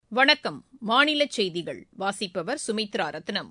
வணக்கம் மாநில செய்திகள் வாசிப்பவர் சுமித்ரா ரத்னம்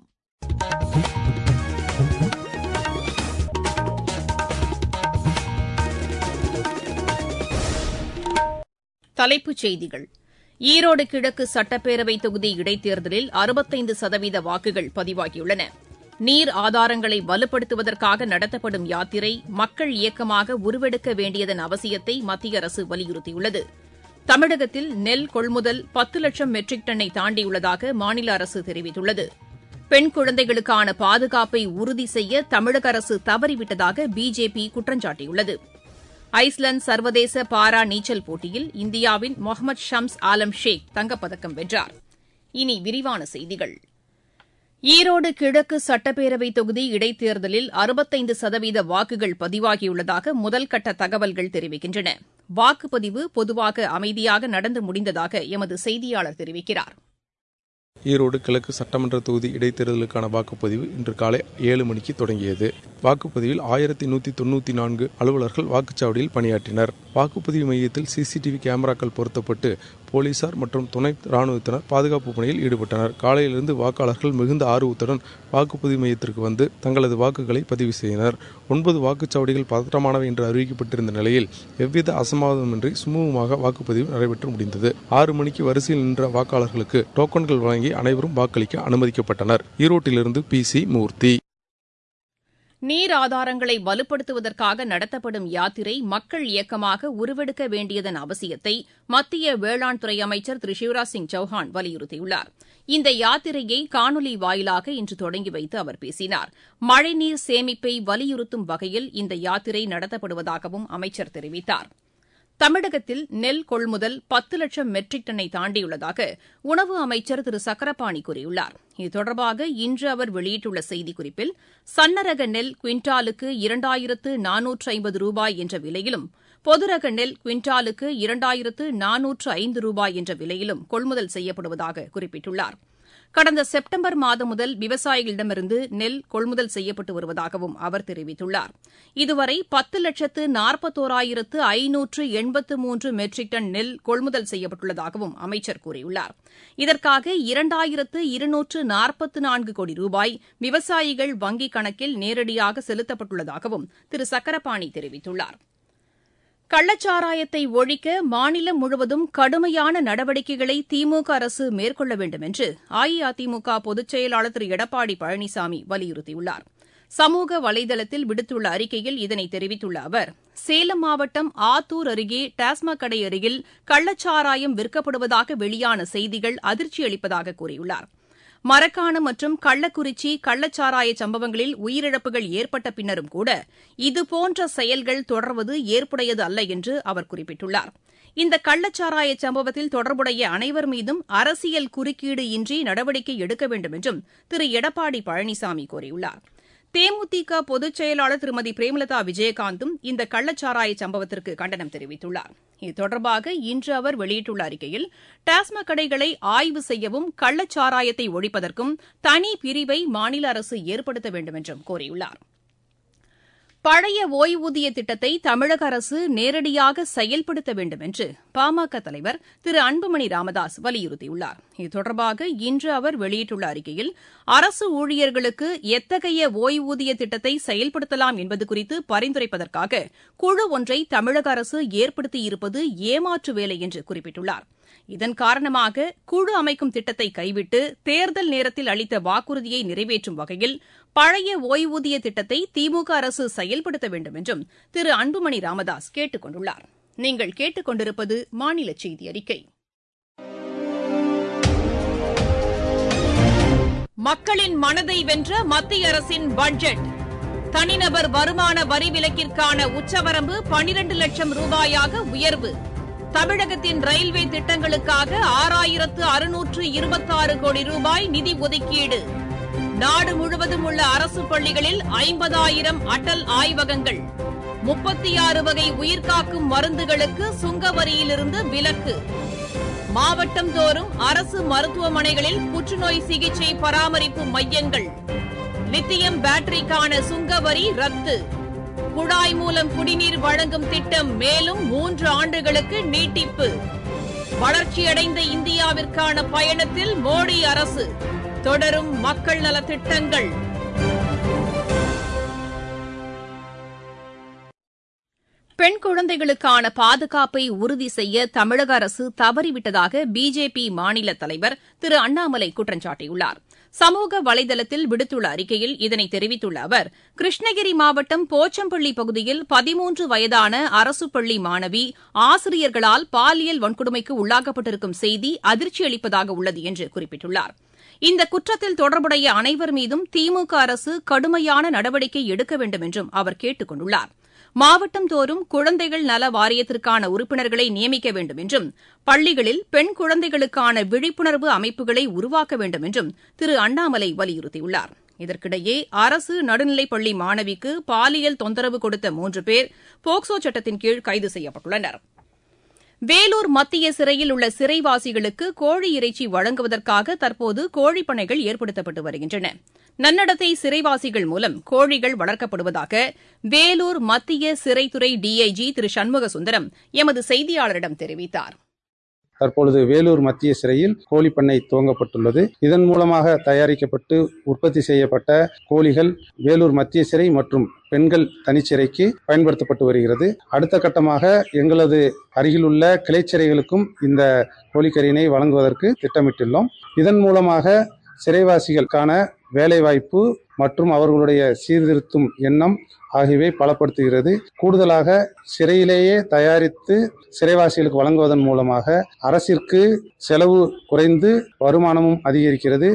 தலைப்புச் செய்திகள் ஈரோடு கிழக்கு சட்டப்பேரவை தொகுதி இடைத்தேர்தலில் அறுபத்தைந்து சதவீத வாக்குகள் பதிவாகியுள்ளன நீர் ஆதாரங்களை வலுப்படுத்துவதற்காக நடத்தப்படும் யாத்திரை மக்கள் இயக்கமாக உருவெடுக்க வேண்டியதன் அவசியத்தை மத்திய அரசு வலியுறுத்தியுள்ளது தமிழகத்தில் நெல் கொள்முதல் பத்து லட்சம் மெட்ரிக் டன்னை தாண்டியுள்ளதாக மாநில அரசு தெரிவித்துள்ளது பெண் குழந்தைகளுக்கான பாதுகாப்பை உறுதி செய்ய தமிழக அரசு தவறிவிட்டதாக பிஜேபி குற்றம் சாட்டியுள்ளது ஐஸ்லாந்து சர்வதேச பாரா நீச்சல் போட்டியில் இந்தியாவின் முகமது ஷம்ஸ் ஆலம் ஷேக் தங்கப்பதக்கம் வென்றார் இனி விரிவான செய்திகள் ஈரோடு கிழக்கு சட்டப்பேரவை தொகுதி இடைத்தேர்தலில் அறுபத்தைந்து சதவீத வாக்குகள் பதிவாகியுள்ளதாக முதல்கட்ட தகவல்கள் தெரிவிக்கின்றன வாக்குப்பதிவு பொதுவாக அமைதியாக நடந்து முடிந்ததாக எமது செய்தியாளர் தெரிவிக்கிறார் ஈரோடு கிழக்கு சட்டமன்ற தொகுதி இடைத்தேர்தலுக்கான வாக்குப்பதிவு இன்று காலை ஏழு மணிக்கு தொடங்கியது வாக்குப்பதிவில் ஆயிரத்தி நூத்தி தொண்ணூத்தி நான்கு அலுவலர்கள் வாக்குச்சாவடியில் பணியாற்றினர் வாக்குப்பதிவு மையத்தில் சிசிடிவி கேமராக்கள் பொருத்தப்பட்டு போலீசார் மற்றும் துணை ராணுவத்தினர் பாதுகாப்பு பணியில் ஈடுபட்டனர் காலையிலிருந்து வாக்காளர்கள் மிகுந்த ஆர்வத்துடன் வாக்குப்பதிவு மையத்திற்கு வந்து தங்களது வாக்குகளை பதிவு செய்தனர் ஒன்பது வாக்குச்சாவடிகள் பதற்றமானவை என்று அறிவிக்கப்பட்டிருந்த நிலையில் எவ்வித அசம்பாவிதமின்றி சுமூகமாக வாக்குப்பதிவு நடைபெற்று முடிந்தது ஆறு மணிக்கு வரிசையில் நின்ற வாக்காளர்களுக்கு டோக்கன்கள் வழங்கி அனைவரும் வாக்களிக்க அனுமதிக்கப்பட்டனர் ஈரோட்டிலிருந்து பி சி மூர்த்தி நீர் ஆதாரங்களை வலுப்படுத்துவதற்காக நடத்தப்படும் யாத்திரை மக்கள் இயக்கமாக உருவெடுக்க வேண்டியதன் அவசியத்தை மத்திய வேளாண் துறை அமைச்சர் திரு சிவராஜ் சிங் சௌஹான் வலியுறுத்தியுள்ளார் இந்த யாத்திரையை காணொலி வாயிலாக இன்று தொடங்கி வைத்து அவர் பேசினார் மழைநீர் சேமிப்பை வலியுறுத்தும் வகையில் இந்த யாத்திரை நடத்தப்படுவதாகவும் அமைச்சர் தெரிவித்தார் தமிழகத்தில் நெல் கொள்முதல் பத்து லட்சம் மெட்ரிக் டன்னை தாண்டியுள்ளதாக உணவு அமைச்சர் திரு சக்கரபாணி கூறியுள்ளார் இது தொடர்பாக இன்று அவர் வெளியிட்டுள்ள செய்திக்குறிப்பில் சன்னரக நெல் குவிண்டாலுக்கு இரண்டாயிரத்து நானூற்று ஐம்பது ரூபாய் என்ற விலையிலும் பொதுரக நெல் குவிண்டாலுக்கு இரண்டாயிரத்து நானூற்று ஐந்து ரூபாய் என்ற விலையிலும் கொள்முதல் செய்யப்படுவதாக குறிப்பிட்டுள்ளார் கடந்த செப்டம்பர் மாதம் முதல் விவசாயிகளிடமிருந்து நெல் கொள்முதல் செய்யப்பட்டு வருவதாகவும் அவர் தெரிவித்துள்ளார் இதுவரை பத்து லட்சத்து நாற்பத்தோராயிரத்து ஐநூற்று எண்பத்து மூன்று மெட்ரிக் டன் நெல் கொள்முதல் செய்யப்பட்டுள்ளதாகவும் அமைச்சர் கூறியுள்ளார் இதற்காக இரண்டாயிரத்து இருநூற்று நாற்பத்து நான்கு கோடி ரூபாய் விவசாயிகள் வங்கிக் கணக்கில் நேரடியாக செலுத்தப்பட்டுள்ளதாகவும் திரு சக்கரபாணி தெரிவித்துள்ளார் கள்ளச்சாராயத்தை ஒழிக்க மாநிலம் முழுவதும் கடுமையான நடவடிக்கைகளை திமுக அரசு மேற்கொள்ள வேண்டும் என்று அஇஅதிமுக பொதுச் செயலாளர் திரு எடப்பாடி பழனிசாமி வலியுறுத்தியுள்ளார் சமூக வலைதளத்தில் விடுத்துள்ள அறிக்கையில் இதனை தெரிவித்துள்ள அவர் சேலம் மாவட்டம் ஆத்தூர் அருகே டாஸ்மாக் கடை அருகில் கள்ளச்சாராயம் விற்கப்படுவதாக வெளியான செய்திகள் அதிர்ச்சியளிப்பதாக கூறியுள்ளார் மரக்காணம் மற்றும் கள்ளக்குறிச்சி கள்ளச்சாராய சம்பவங்களில் உயிரிழப்புகள் ஏற்பட்ட பின்னரும் கூட இதுபோன்ற செயல்கள் தொடர்வது ஏற்புடையது அல்ல என்று அவர் குறிப்பிட்டுள்ளார் இந்த கள்ளச்சாராய சம்பவத்தில் தொடர்புடைய அனைவர் மீதும் அரசியல் குறுக்கீடு இன்றி நடவடிக்கை எடுக்க வேண்டும் என்றும் திரு எடப்பாடி பழனிசாமி கூறியுள்ளார் தேமுதிக பொதுச் செயலாளர் திருமதி பிரேமலதா விஜயகாந்தும் இந்த கள்ளச்சாராய சம்பவத்திற்கு கண்டனம் தெரிவித்துள்ளார் இது தொடர்பாக இன்று அவர் வெளியிட்டுள்ள அறிக்கையில் டாஸ்மாக் கடைகளை ஆய்வு செய்யவும் கள்ளச்சாராயத்தை ஒழிப்பதற்கும் தனி பிரிவை மாநில அரசு ஏற்படுத்த வேண்டும் என்றும் கோரியுள்ளார் பழைய ஓய்வூதிய திட்டத்தை தமிழக அரசு நேரடியாக செயல்படுத்த வேண்டும் என்று பாமக தலைவர் திரு அன்புமணி ராமதாஸ் வலியுறுத்தியுள்ளார் இது தொடர்பாக இன்று அவர் வெளியிட்டுள்ள அறிக்கையில் அரசு ஊழியர்களுக்கு எத்தகைய ஓய்வூதிய திட்டத்தை செயல்படுத்தலாம் என்பது குறித்து பரிந்துரைப்பதற்காக குழு ஒன்றை தமிழக அரசு ஏற்படுத்தியிருப்பது ஏமாற்று வேலை என்று குறிப்பிட்டுள்ளார் இதன் காரணமாக குழு அமைக்கும் திட்டத்தை கைவிட்டு தேர்தல் நேரத்தில் அளித்த வாக்குறுதியை நிறைவேற்றும் வகையில் பழைய ஓய்வூதிய திட்டத்தை திமுக அரசு செயல்படுத்த வேண்டும் என்றும் திரு அன்புமணி ராமதாஸ் கேட்டுக் கொண்டுள்ளார் நீங்கள் கேட்டுக் கொண்டிருப்பது மாநில செய்தி அறிக்கை மக்களின் மனதை வென்ற மத்திய அரசின் பட்ஜெட் தனிநபர் வருமான வரி விலக்கிற்கான உச்சவரம்பு பனிரண்டு லட்சம் ரூபாயாக உயர்வு தமிழகத்தின் ரயில்வே திட்டங்களுக்காக ஆறாயிரத்து அறுநூற்று இருபத்தாறு கோடி ரூபாய் நிதி ஒதுக்கீடு நாடு முழுவதும் உள்ள அரசு பள்ளிகளில் ஐம்பதாயிரம் அடல் ஆய்வகங்கள் முப்பத்தி ஆறு வகை உயிர்காக்கும் மருந்துகளுக்கு சுங்க வரியிலிருந்து விலக்கு மாவட்டம் தோறும் அரசு மருத்துவமனைகளில் புற்றுநோய் சிகிச்சை பராமரிப்பு மையங்கள் லித்தியம் பேட்டரிக்கான சுங்க வரி ரத்து குழாய் மூலம் குடிநீர் வழங்கும் திட்டம் மேலும் மூன்று ஆண்டுகளுக்கு நீட்டிப்பு வளர்ச்சியடைந்த இந்தியாவிற்கான பயணத்தில் மோடி அரசு தொடரும் மக்கள் நலத் திட்டங்கள் பெண் குழந்தைகளுக்கான பாதுகாப்பை உறுதி செய்ய தமிழக அரசு தவறிவிட்டதாக பிஜேபி மாநில தலைவர் திரு அண்ணாமலை குற்றம் சாட்டியுள்ளார் சமூக வலைதளத்தில் விடுத்துள்ள அறிக்கையில் இதனை தெரிவித்துள்ள அவர் கிருஷ்ணகிரி மாவட்டம் போச்சம்பள்ளி பகுதியில் பதிமூன்று வயதான அரசு பள்ளி மாணவி ஆசிரியர்களால் பாலியல் வன்கொடுமைக்கு உள்ளாக்கப்பட்டிருக்கும் செய்தி அதிர்ச்சி அளிப்பதாக உள்ளது என்று குறிப்பிட்டுள்ளார் இந்த குற்றத்தில் தொடர்புடைய அனைவர் மீதும் திமுக அரசு கடுமையான நடவடிக்கை எடுக்க வேண்டும் என்றும் அவர் கேட்டுக் கொண்டுள்ளார் மாவட்டம் தோறும் குழந்தைகள் நல வாரியத்திற்கான உறுப்பினர்களை நியமிக்க வேண்டும் என்றும் பள்ளிகளில் பெண் குழந்தைகளுக்கான விழிப்புணர்வு அமைப்புகளை உருவாக்க வேண்டும் என்றும் திரு அண்ணாமலை வலியுறுத்தியுள்ளார் இதற்கிடையே அரசு நடுநிலைப்பள்ளி மாணவிக்கு பாலியல் தொந்தரவு கொடுத்த மூன்று பேர் போக்சோ சட்டத்தின் கீழ் கைது செய்யப்பட்டுள்ளனா் வேலூர் மத்திய சிறையில் உள்ள சிறைவாசிகளுக்கு கோழி இறைச்சி வழங்குவதற்காக தற்போது கோழிப்பண்ணைகள் ஏற்படுத்தப்பட்டு வருகின்றன நன்னடத்தை சிறைவாசிகள் மூலம் கோழிகள் வளர்க்கப்படுவதாக வேலூர் மத்திய சிறைத்துறை டிஐஜி திரு சண்முக சுந்தரம் எமது செய்தியாளரிடம் தெரிவித்தார் தற்பொழுது வேலூர் மத்திய சிறையில் கோழி பண்ணை துவங்கப்பட்டுள்ளது இதன் மூலமாக தயாரிக்கப்பட்டு உற்பத்தி செய்யப்பட்ட கோழிகள் வேலூர் மத்திய சிறை மற்றும் பெண்கள் தனிச்சிறைக்கு பயன்படுத்தப்பட்டு வருகிறது அடுத்த கட்டமாக எங்களது அருகிலுள்ள கிளைச்சிறைகளுக்கும் இந்த கோழிக்கறியினை வழங்குவதற்கு திட்டமிட்டுள்ளோம் இதன் மூலமாக சிறைவாசிகளுக்கான வேலைவாய்ப்பு மற்றும் அவர்களுடைய சீர்திருத்தும் எண்ணம் ஆகியவை பலப்படுத்துகிறது கூடுதலாக சிறையிலேயே தயாரித்து சிறைவாசிகளுக்கு வழங்குவதன் மூலமாக அரசிற்கு செலவு குறைந்து வருமானமும் அதிகரிக்கிறது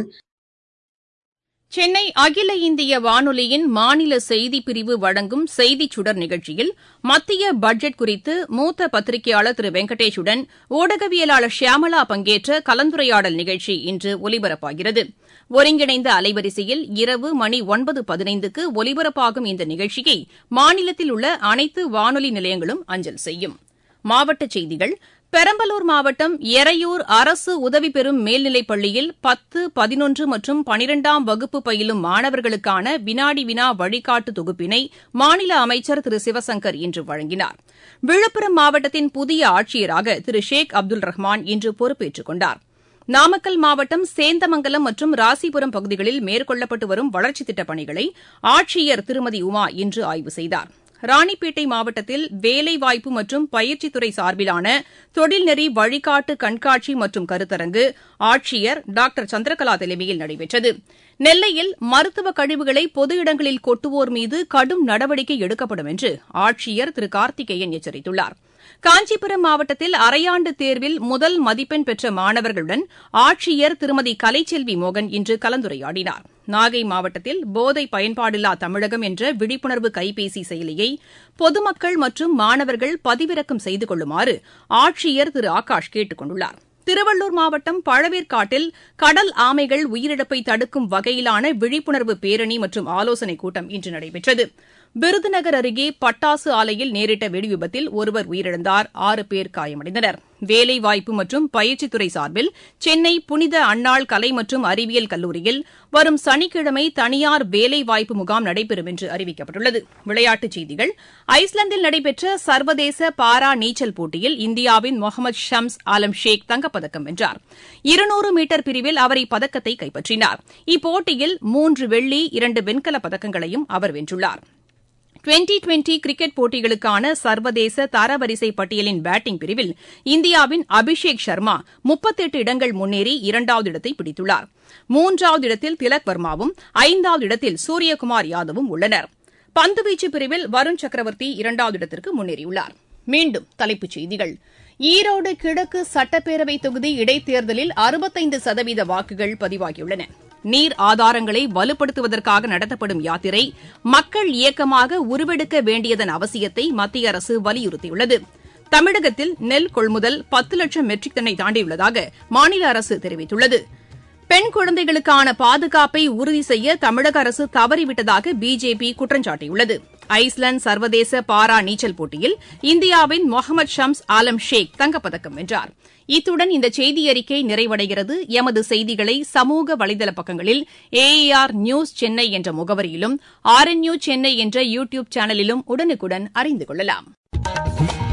சென்னை அகில இந்திய வானொலியின் மாநில செய்திப் பிரிவு வழங்கும் செய்திச் சுடர் நிகழ்ச்சியில் மத்திய பட்ஜெட் குறித்து மூத்த பத்திரிகையாளர் திரு வெங்கடேஷுடன் ஊடகவியலாளர் ஷியாமளா பங்கேற்ற கலந்துரையாடல் நிகழ்ச்சி இன்று ஒலிபரப்பாகிறது ஒருங்கிணைந்த அலைவரிசையில் இரவு மணி ஒன்பது பதினைந்துக்கு ஒலிபரப்பாகும் இந்த நிகழ்ச்சியை மாநிலத்தில் உள்ள அனைத்து வானொலி நிலையங்களும் அஞ்சல் செய்யும் மாவட்டச் செய்திகள் பெரம்பலூர் மாவட்டம் எறையூர் அரசு உதவி பெறும் மேல்நிலைப் பள்ளியில் பத்து பதினொன்று மற்றும் பனிரெண்டாம் வகுப்பு பயிலும் மாணவர்களுக்கான வினாடி வினா வழிகாட்டு தொகுப்பினை மாநில அமைச்சர் திரு சிவசங்கர் இன்று வழங்கினார் விழுப்புரம் மாவட்டத்தின் புதிய ஆட்சியராக திரு ஷேக் அப்துல் ரஹ்மான் இன்று பொறுப்பேற்றுக் கொண்டார் நாமக்கல் மாவட்டம் சேந்தமங்கலம் மற்றும் ராசிபுரம் பகுதிகளில் மேற்கொள்ளப்பட்டு வரும் வளர்ச்சித் திட்டப் பணிகளை ஆட்சியர் திருமதி உமா இன்று ஆய்வு செய்தார் ராணிப்பேட்டை மாவட்டத்தில் வேலைவாய்ப்பு மற்றும் பயிற்சித்துறை சார்பிலான தொழில்நெறி வழிகாட்டு கண்காட்சி மற்றும் கருத்தரங்கு ஆட்சியர் டாக்டர் சந்திரகலா தலைமையில் நடைபெற்றது நெல்லையில் மருத்துவ கழிவுகளை பொது இடங்களில் கொட்டுவோர் மீது கடும் நடவடிக்கை எடுக்கப்படும் என்று ஆட்சியர் திரு கார்த்திகேயன் எச்சரித்துள்ளார் காஞ்சிபுரம் மாவட்டத்தில் அரையாண்டு தேர்வில் முதல் மதிப்பெண் பெற்ற மாணவர்களுடன் ஆட்சியர் திருமதி கலைச்செல்வி மோகன் இன்று கலந்துரையாடினார் நாகை மாவட்டத்தில் போதை பயன்பாடில்லா தமிழகம் என்ற விழிப்புணர்வு கைபேசி செயலியை பொதுமக்கள் மற்றும் மாணவர்கள் பதிவிறக்கம் செய்து கொள்ளுமாறு ஆட்சியர் திரு ஆகாஷ் கேட்டுக் கொண்டுள்ளார் திருவள்ளூர் மாவட்டம் பழவேற்காட்டில் கடல் ஆமைகள் உயிரிழப்பை தடுக்கும் வகையிலான விழிப்புணர்வு பேரணி மற்றும் ஆலோசனைக் கூட்டம் இன்று நடைபெற்றது விருதுநகர் அருகே பட்டாசு ஆலையில் நேரிட்ட வெடிவிபத்தில் ஒருவர் உயிரிழந்தார் ஆறு பேர் காயமடைந்தனர் வேலைவாய்ப்பு மற்றும் பயிற்சித்துறை சார்பில் சென்னை புனித அன்னாள் கலை மற்றும் அறிவியல் கல்லூரியில் வரும் சனிக்கிழமை தனியார் வேலைவாய்ப்பு முகாம் நடைபெறும் என்று அறிவிக்கப்பட்டுள்ளது விளையாட்டுச் செய்திகள் ஐஸ்லாந்தில் நடைபெற்ற சர்வதேச பாரா நீச்சல் போட்டியில் இந்தியாவின் முகமது ஷம்ஸ் ஆலம் ஷேக் தங்கப்பதக்கம் வென்றார் இருநூறு மீட்டர் பிரிவில் அவர் இப்பதக்கத்தை கைப்பற்றினார் இப்போட்டியில் மூன்று வெள்ளி இரண்டு வெண்கலப் பதக்கங்களையும் அவர் வென்றுள்ளார் டுவெண்டி டுவெண்டி கிரிக்கெட் போட்டிகளுக்கான சர்வதேச தரவரிசை பட்டியலின் பேட்டிங் பிரிவில் இந்தியாவின் அபிஷேக் சர்மா முப்பத்தெட்டு இடங்கள் முன்னேறி இரண்டாவது இடத்தை பிடித்துள்ளார் மூன்றாவது இடத்தில் திலக் வர்மாவும் ஐந்தாவது இடத்தில் சூரியகுமார் யாதவும் உள்ளனர் பந்துவீச்சு பிரிவில் வருண் சக்கரவர்த்தி இரண்டாவது இடத்திற்கு முன்னேறியுள்ளார் மீண்டும் தலைப்புச் செய்திகள் ஈரோடு கிழக்கு சட்டப்பேரவை தொகுதி இடைத்தேர்தலில் அறுபத்தைந்து சதவீத வாக்குகள் பதிவாகியுள்ளன நீர் ஆதாரங்களை வலுப்படுத்துவதற்காக நடத்தப்படும் யாத்திரை மக்கள் இயக்கமாக உருவெடுக்க வேண்டியதன் அவசியத்தை மத்திய அரசு வலியுறுத்தியுள்ளது தமிழகத்தில் நெல் கொள்முதல் பத்து லட்சம் மெட்ரிக் டன்னை தாண்டியுள்ளதாக மாநில அரசு தெரிவித்துள்ளது பெண் குழந்தைகளுக்கான பாதுகாப்பை உறுதி செய்ய தமிழக அரசு தவறிவிட்டதாக பிஜேபி குற்றம் சாட்டியுள்ளது ஐஸ்லாந்து சர்வதேச பாரா நீச்சல் போட்டியில் இந்தியாவின் முகமது ஷம்ஸ் ஆலம் ஷேக் தங்கப்பதக்கம் வென்றார் இத்துடன் இந்த செய்தியறிக்கை நிறைவடைகிறது எமது செய்திகளை சமூக வலைதள பக்கங்களில் ஏஏஆர் நியூஸ் சென்னை என்ற முகவரியிலும் ஆர் என் சென்னை என்ற யூ டியூப் சேனலிலும் உடனுக்குடன் அறிந்து கொள்ளலாம்